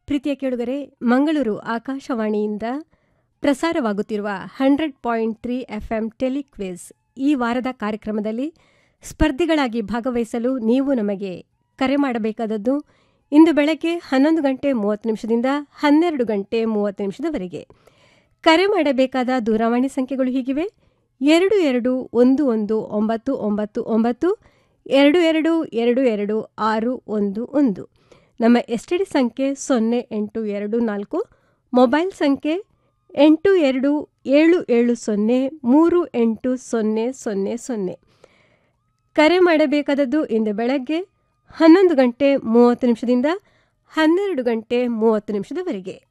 ಪ್ರೀತಿಯ ಕೇಳುಗರೆ ಮಂಗಳೂರು ಆಕಾಶವಾಣಿಯಿಂದ ಪ್ರಸಾರವಾಗುತ್ತಿರುವ hundred point three FM telequiz ಈ ವಾರದ ಕಾರ್ಯಕ್ರಮದಲ್ಲಿ ಸ್ಪರ್ಧಿಗಳಾಗಿ ಭಾಗವಹಿಸಲು ನೀವು ನಮಗೆ ಕರೆ ಮಾಡಬೇಕಾದದ್ದು ಇಂದು ಬೆಳಗ್ಗೆ ಹನ್ನೊಂದು ಗಂಟೆ ಮೂವತ್ತು ನಿಮಿಷದಿಂದ ಹನ್ನೆರಡು ಗಂಟೆ ಮೂವತ್ತು ನಿಮಿಷದವರೆಗೆ ಕರೆ ಮಾಡಬೇಕಾದ ದೂರವಾಣಿ ಸಂಖ್ಯೆಗಳು ಹೀಗಿವೆ ಎರಡು ಎರಡು ಒಂದು ಒಂದು ಒಂಬತ್ತು ಒಂಬತ್ತು ಒಂಬತ್ತು ಎರಡು ಎರಡು ಎರಡು ಎರಡು ಆರು ಒಂದು ಒಂದು ನಮ್ಮ ಎಸ್ ಟಿ ಡಿ ಸಂಖ್ಯೆ ಸೊನ್ನೆ ಎಂಟು ಎರಡು ನಾಲ್ಕು ಮೊಬೈಲ್ ಸಂಖ್ಯೆ ಎಂಟು ಎರಡು ಏಳು ಏಳು ಸೊನ್ನೆ ಮೂರು ಎಂಟು ಸೊನ್ನೆ ಸೊನ್ನೆ ಸೊನ್ನೆ ಕರೆ ಮಾಡಬೇಕಾದದ್ದು ಇಂದು ಬೆಳಗ್ಗೆ ಹನ್ನೊಂದು ಗಂಟೆ ಮೂವತ್ತು ನಿಮಿಷದಿಂದ ಹನ್ನೆರಡು ಗಂಟೆ ಮೂವತ್ತು ನಿಮಿಷದವರೆಗೆ